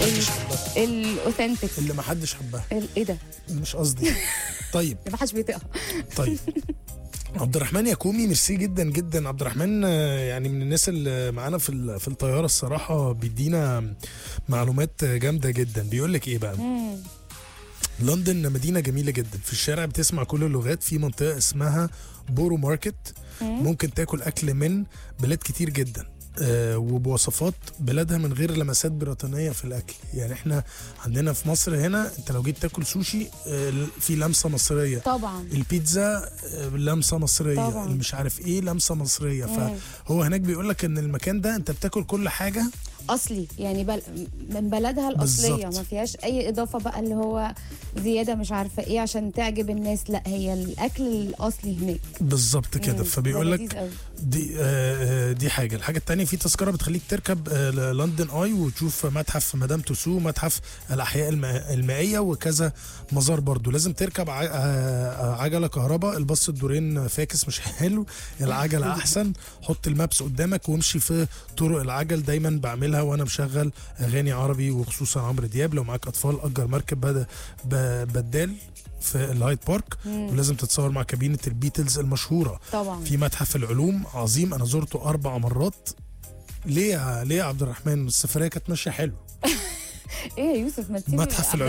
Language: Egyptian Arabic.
محدش حبها الاوثنتيك اللي محدش حبها ال- ايه ده؟ مش قصدي طيب اللي ما حدش بيطيقها طيب عبد الرحمن ياكومي ميرسي جدا جدا عبد الرحمن آه، يعني من الناس اللي معانا في ال- في الطياره الصراحه بيدينا معلومات جامده جدا بيقول لك ايه بقى مم. لندن مدينه جميله جدا في الشارع بتسمع كل اللغات في منطقه اسمها بورو ماركت ممكن تاكل اكل من بلاد كتير جدا آه وبوصفات بلادها من غير لمسات بريطانيه في الاكل يعني احنا عندنا في مصر هنا انت لو جيت تاكل سوشي آه في لمسه مصريه طبعا البيتزا آه، لمسه مصريه طبعا. مش عارف ايه لمسه مصريه مم. فهو هناك بيقول لك ان المكان ده انت بتاكل كل حاجه اصلي يعني بل... من بلدها الاصليه بالظبط. ما فيهاش اي اضافه بقى اللي هو زياده مش عارفه ايه عشان تعجب الناس لا هي الاكل الاصلي هناك بالظبط كده مم. فبيقول ده لك لذيذ قوي. دي آه، آه، دي حاجه الحاجه الثانيه في تذكره بتخليك تركب آه، لندن اي وتشوف متحف مدام توسو متحف الاحياء الماء- المائيه وكذا مزار برضو لازم تركب ع- آه، عجله كهرباء الباص الدورين فاكس مش حلو العجله احسن حط المابس قدامك وامشي في طرق العجل دايما بعملها وانا مشغل اغاني عربي وخصوصا عمرو دياب لو معاك اطفال اجر مركب بد- ب- بدال في الهايد بارك ولازم تتصور مع كابينه البيتلز المشهوره طبعا في متحف العلوم عظيم انا زرته اربع مرات ليه يا ليه يا عبد الرحمن السفريه كانت ماشيه حلو ايه يا يوسف ما تسيبي متحف عبد